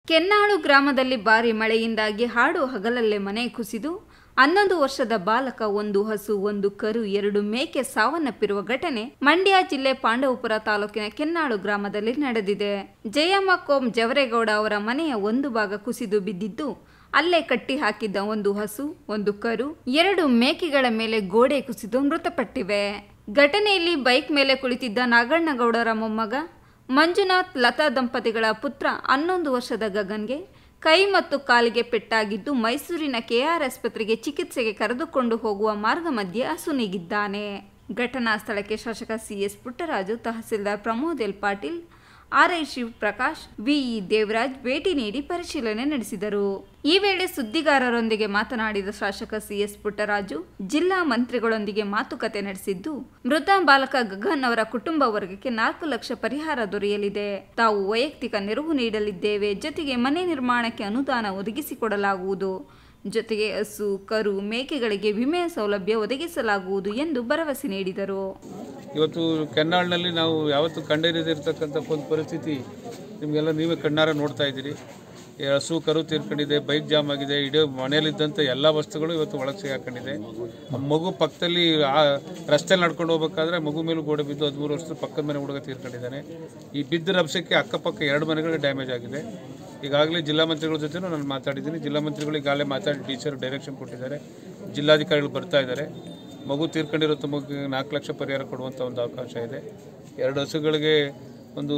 ಕೆನ್ನಾಳು ಗ್ರಾಮದಲ್ಲಿ ಭಾರಿ ಮಳೆಯಿಂದಾಗಿ ಹಾಡು ಹಗಲಲ್ಲೇ ಮನೆ ಕುಸಿದು ಹನ್ನೊಂದು ವರ್ಷದ ಬಾಲಕ ಒಂದು ಹಸು ಒಂದು ಕರು ಎರಡು ಮೇಕೆ ಸಾವನ್ನಪ್ಪಿರುವ ಘಟನೆ ಮಂಡ್ಯ ಜಿಲ್ಲೆ ಪಾಂಡವಪುರ ತಾಲೂಕಿನ ಕೆನ್ನಾಳು ಗ್ರಾಮದಲ್ಲಿ ನಡೆದಿದೆ ಜಯಮ್ಮ ಕೋಂ ಜವರೇಗೌಡ ಅವರ ಮನೆಯ ಒಂದು ಭಾಗ ಕುಸಿದು ಬಿದ್ದಿದ್ದು ಅಲ್ಲೇ ಕಟ್ಟಿ ಹಾಕಿದ್ದ ಒಂದು ಹಸು ಒಂದು ಕರು ಎರಡು ಮೇಕೆಗಳ ಮೇಲೆ ಗೋಡೆ ಕುಸಿದು ಮೃತಪಟ್ಟಿವೆ ಘಟನೆಯಲ್ಲಿ ಬೈಕ್ ಮೇಲೆ ಕುಳಿತಿದ್ದ ನಾಗಣ್ಣಗೌಡರ ಮೊಮ್ಮಗ ಮಂಜುನಾಥ್ ಲತಾ ದಂಪತಿಗಳ ಪುತ್ರ ಹನ್ನೊಂದು ವರ್ಷದ ಗಗನ್ಗೆ ಕೈ ಮತ್ತು ಕಾಲಿಗೆ ಪೆಟ್ಟಾಗಿದ್ದು ಮೈಸೂರಿನ ಕೆಆರ್ ಆಸ್ಪತ್ರೆಗೆ ಚಿಕಿತ್ಸೆಗೆ ಕರೆದುಕೊಂಡು ಹೋಗುವ ಮಾರ್ಗ ಮಧ್ಯೆ ಅಸುನೀಗಿದ್ದಾನೆ ಘಟನಾ ಸ್ಥಳಕ್ಕೆ ಶಾಸಕ CS Puttaraju tahsildar Pramod L Patil RI Shivaprakash VE Devaraj ಭೇಟಿ ನೀಡಿ ಪರಿಶೀಲನೆ ನಡೆಸಿದರು ಈ ವೇಳೆ ಸುದ್ದಿಗಾರರೊಂದಿಗೆ ಮಾತನಾಡಿದ ಶಾಸಕ ಸಿಎಸ್ ಪುಟ್ಟರಾಜು ಜಿಲ್ಲಾ ಮಂತ್ರಿಗಳೊಂದಿಗೆ ಮಾತುಕತೆ ನಡೆಸಿದ್ದು ಮೃತ ಬಾಲಕ ಗಗನ್ ಅವರ ಕುಟುಂಬ ವರ್ಗಕ್ಕೆ ನಾಲ್ಕು ಲಕ್ಷ ಪರಿಹಾರ ದೊರೆಯಲಿದೆ ತಾವು ವೈಯಕ್ತಿಕ ನೆರವು ನೀಡಲಿದ್ದೇವೆ ಜೊತೆಗೆ ಮನೆ ನಿರ್ಮಾಣಕ್ಕೆ ಅನುದಾನ ಒದಗಿಸಿಕೊಡಲಾಗುವುದು ಜೊತೆಗೆ ಹಸು ಕರು ಮೇಕೆಗಳಿಗೆ ವಿಮೆಯ ಸೌಲಭ್ಯ ಒದಗಿಸಲಾಗುವುದು ಎಂದು ಭರವಸೆ ನೀಡಿದರು ಇವತ್ತು ಕೆನ್ನಾಳಿನಲ್ಲಿ ನಾವು ಯಾವತ್ತೂ ಕಂಡಿರದಿರ್ತಕ್ಕಂಥ ಒಂದು ಪರಿಸ್ಥಿತಿ ನಿಮಗೆಲ್ಲ ನೀವೇ ಕಣ್ಣಾರ ನೋಡ್ತಾ ಇದ್ದೀರಿ ಈ ಹಸು ಕರು ತೀರ್ಕೊಂಡಿದೆ ಬೈಕ್ ಜಾಮ್ ಆಗಿದೆ ಇಡೀ ಮನೆಯಲ್ಲಿದ್ದಂಥ ಎಲ್ಲ ವಸ್ತುಗಳು ಇವತ್ತು ಒಳಗೆ ಸಿಗಾಕೊಂಡಿದೆ ಆ ಮಗು ಪಕ್ಕದಲ್ಲಿ ಆ ರಸ್ತೆಯಲ್ಲಿ ನಡ್ಕೊಂಡು ಹೋಗ್ಬೇಕಾದ್ರೆ ಮಗು ಮೇಲೂ ಗೋಡೆ ಬಿದ್ದು ಹದಿಮೂರು ವರ್ಷದ ಪಕ್ಕದ ಮನೆ ಹುಡುಗ ತೀರ್ಕೊಂಡಿದ್ದಾನೆ ಈ ಬಿದ್ದ ರಭಸಕ್ಕೆ ಅಕ್ಕಪಕ್ಕ ಎರಡು ಮನೆಗಳಿಗೆ ಡ್ಯಾಮೇಜ್ ಆಗಿದೆ ಈಗಾಗಲೇ ಜಿಲ್ಲಾ ಮಂತ್ರಿಗಳ ಜೊತೆ ನಾನು ಮಾತಾಡಿದ್ದೀನಿ ಜಿಲ್ಲಾ ಮಂತ್ರಿಗಳು ಈಗಾಗಲೇ ಮಾತಾಡಿ ಟೀಚರ್ ಡೈರೆಕ್ಷನ್ ಕೊಟ್ಟಿದ್ದಾರೆ ಜಿಲ್ಲಾಧಿಕಾರಿಗಳು ಬರ್ತಾ ಇದ್ದಾರೆ ಮಗು ತೀರ್ಕೊಂಡಿರೋ ಮಗುಗೆ ನಾಲ್ಕು ಲಕ್ಷ ಪರಿಹಾರ ಕೊಡುವಂಥ ಒಂದು ಅವಕಾಶ ಇದೆ ಎರಡು ಹಸುಗಳಿಗೆ ಒಂದು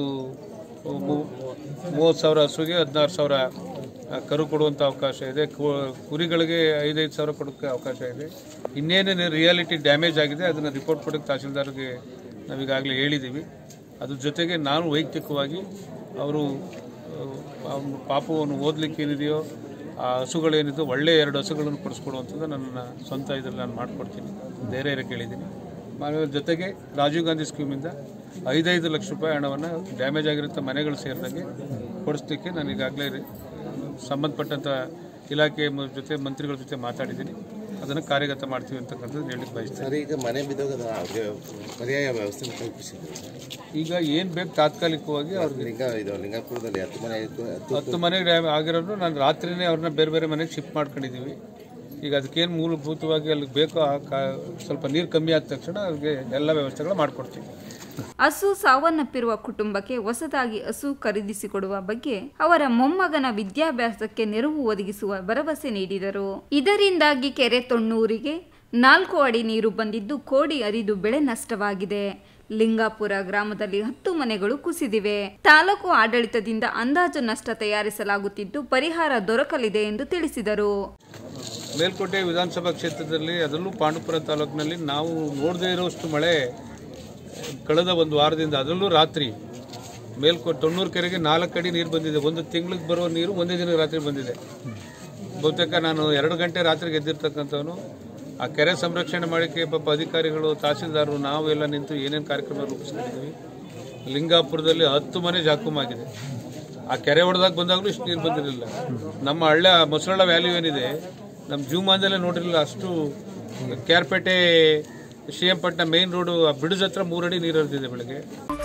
ಮೂ- ಮೂವತ್ತು ಸಾವಿರ ಹಸುಗೆ ಹದಿನಾರು ಸಾವಿರ ಆ, ಕರು ಕೊಡುವಂಥ ಅವಕಾಶ ಇದೆ ಕು- ಕುರಿಗಳಿಗೆ ಐದೈದು ಸಾವಿರ ಕೊಡೋಕ್ಕೆ ಅವಕಾಶ ಇದೆ ಇನ್ನೇನೇನು ರಿಯಾಲಿಟಿ ಡ್ಯಾಮೇಜ್ ಆಗಿದೆ ಅದನ್ನು ರಿಪೋರ್ಟ್ ಕೊಡೋಕ್ಕೆ ತಹಸೀಲ್ದಾರ್ಗೆ ನಾವೀಗಾಗಲೇ ಹೇಳಿದ್ದೀವಿ ಅದ್ರ ಜೊತೆಗೆ ನಾನು ವೈಯಕ್ತಿಕವಾಗಿ ಅವರು ಅವನು ಪಾಪವನ್ನು ಓದಲಿಕ್ಕೆ ಏನಿದೆಯೋ ಆ ಹಸುಗಳೇನಿದೆ ಒಳ್ಳೆಯ ಎರಡು ಹಸುಗಳನ್ನು ಕೊಡಿಸ್ಕೊಡುವಂಥದ್ದು ನನ್ನ ಸ್ವಂತ ಇದರಲ್ಲಿ ನಾನು ಮಾಡಿಕೊಡ್ತೀನಿ ಬೇರೆ ಕೇಳಿದ್ದೀನಿ ಆಮೇಲೆ ಜೊತೆಗೆ ರಾಜೀವ್ ಗಾಂಧಿ ಸ್ಕೀಮಿಂದ ಐದೈದು ಲಕ್ಷ ರೂಪಾಯಿ ಹಣವನ್ನು ಡ್ಯಾಮೇಜ್ ಆಗಿರುವಂಥ ಮನೆಗಳು ಸೇರಿದಂಗೆ ಕೊಡಿಸ್ಲಿಕ್ಕೆ ನಾನು ಈಗಾಗಲೇ ಸಂಬಂಧಪಟ್ಟಂಥ ಇಲಾಖೆ ಮ- ಜೊತೆ ಮಂತ್ರಿಗಳ ಜೊತೆ ಮಾತಾಡಿದ್ದೀನಿ ಅದನ್ನು ಕಾರ್ಯಗತ ಮಾಡ್ತೀವಿ ಅಂತಕ್ಕಂಥದ್ದು ಹೇಳಲಿಕ್ಕೆ ಬಯಸ್ತೇನೆ ಸರ್ ಈಗ ಮನೆ ಬಿದ್ದೋಗದ ಅವ್ರಿಗೆ ಪರ್ಯಾಯ ವ್ಯವಸ್ಥೆ ಕಲ್ಪಿಸಿದ್ರು ಈಗ ಏನು ಬೇಕು ತಾತ್ಕಾಲಿಕವಾಗಿ ಅವ್ರಿಗೆ ಲಿಂಗ ಇದು ಲಿಂಗಾಪುರದಲ್ಲಿ ಹತ್ತು ಮನೆ ಇತ್ತು ಹತ್ತು ಹತ್ತು ಮನೆಗೆ ಡ್ಯಾಮ್ ಆಗಿರೋರು ನಾನು ರಾತ್ರಿನೇ ಅವ್ರನ್ನ ಬೇರೆ ಬೇರೆ ಮನೆಗೆ ಶಿಫ್ಟ್ ಮಾಡ್ಕೊಂಡಿದ್ದೀವಿ ಈಗ ಅದಕ್ಕೇನು ಮೂಲಭೂತವಾಗಿ ಅಲ್ಲಿಗೆ ಬೇಕೋ ಆ ಕಾ ಸ್ವಲ್ಪ ನೀರು ಕಮ್ಮಿ ಆದ ತಕ್ಷಣ ಅವ್ರಿಗೆ ಎಲ್ಲ ವ್ಯವಸ್ಥೆಗಳು ಮಾಡಿಕೊಡ್ತೀವಿ ಹಸು ಸಾವನ್ನಪ್ಪಿರುವ ಕುಟುಂಬಕ್ಕೆ ಹೊಸದಾಗಿ ಹಸು ಖರೀದಿಸಿಕೊಡುವ ಬಗ್ಗೆ ಅವರ ಮೊಮ್ಮಗನ ವಿದ್ಯಾಭ್ಯಾಸಕ್ಕೆ ನೆರವು ಒದಗಿಸುವ ಭರವಸೆ ನೀಡಿದರು ಇದರಿಂದಾಗಿ ಕೆರೆ ತೊಣ್ಣೂರಿಗೆ ನಾಲ್ಕು ಅಡಿ ನೀರು ಬಂದಿದ್ದು ಕೋಡಿ ಹರಿದು ಬೆಳೆ ನಷ್ಟವಾಗಿದೆ ಲಿಂಗಾಪುರ ಗ್ರಾಮದಲ್ಲಿ ಹತ್ತು ಮನೆಗಳು ಕುಸಿದಿವೆ ತಾಲೂಕು ಆಡಳಿತದಿಂದ ಅಂದಾಜು ನಷ್ಟ ತಯಾರಿಸಲಾಗುತ್ತಿದ್ದು ಪರಿಹಾರ ದೊರಕಲಿದೆ ಎಂದು ತಿಳಿಸಿದರು ಮೇಲ್ಕೋಟೆ ವಿಧಾನಸಭಾ ಕ್ಷೇತ್ರದಲ್ಲಿ ಅದರಲ್ಲೂ ಪಾಂಡುಪುರ ತಾಲೂಕಿನಲ್ಲಿ ನಾವು ನೋಡದೇ ಇರೋಷ್ಟು ಮಳೆ ಕಳೆದ ಒಂದು ವಾರದಿಂದ ಅದರಲ್ಲೂ ರಾತ್ರಿ ಮೇಲ್ಕೋಟೆ ತೊಣ್ಣೂರು ಕೆರೆಗೆ ನಾಲ್ಕು ಅಡಿ ನೀರು ಬಂದಿದೆ ಒಂದು ತಿಂಗಳಿಗೆ ಬರೋ ನೀರು ಒಂದೇ ದಿನ ರಾತ್ರಿ ಬಂದಿದೆ ಬಹುತೇಕ ನಾನು ಎರಡು ಗಂಟೆ ರಾತ್ರಿಗೆ ಎದ್ದಿರ್ತಕ್ಕಂಥವನು ಆ ಕೆರೆ ಸಂರಕ್ಷಣೆ ಮಾಡೋಕ್ಕೆ ಪಾಪ ಅಧಿಕಾರಿಗಳು ತಹಸೀಲ್ದಾರರು ನಾವು ಎಲ್ಲ ನಿಂತು ಏನೇನು ಕಾರ್ಯಕ್ರಮ ರೂಪಿಸ್ಕೊಂಡಿದ್ದೀವಿ ಲಿಂಗಾಪುರದಲ್ಲಿ ಹತ್ತು ಮನೆ ಜಾಕುಮಾಗಿದೆ ಆ ಕೆರೆ ಹೊಡೆದಾಗ ಬಂದಾಗಲೂ ಇಷ್ಟು ನೀರು ಬಂದಿರಲಿಲ್ಲ ನಮ್ಮ ಹಳ್ಳ ಮೊಸರಳ್ಳ ವ್ಯಾಲ್ಯೂ ಏನಿದೆ ನಮ್ಮ ಜೀವಮಾನದಲ್ಲೇ ನೋಡಿರಲಿಲ್ಲ ಅಷ್ಟು ಕ್ಯಾರ್ಪೇಟೆ ಶ್ರೀರಂಪಟ್ಟಣ ಮೇನ್ ರೋಡು ಆ ಬ್ರಿಡ್ಜ್ ಹತ್ರ ಮೂರಡಿ ನೀರು ಹರಿದಿದೆ ಬೆಳಗ್ಗೆ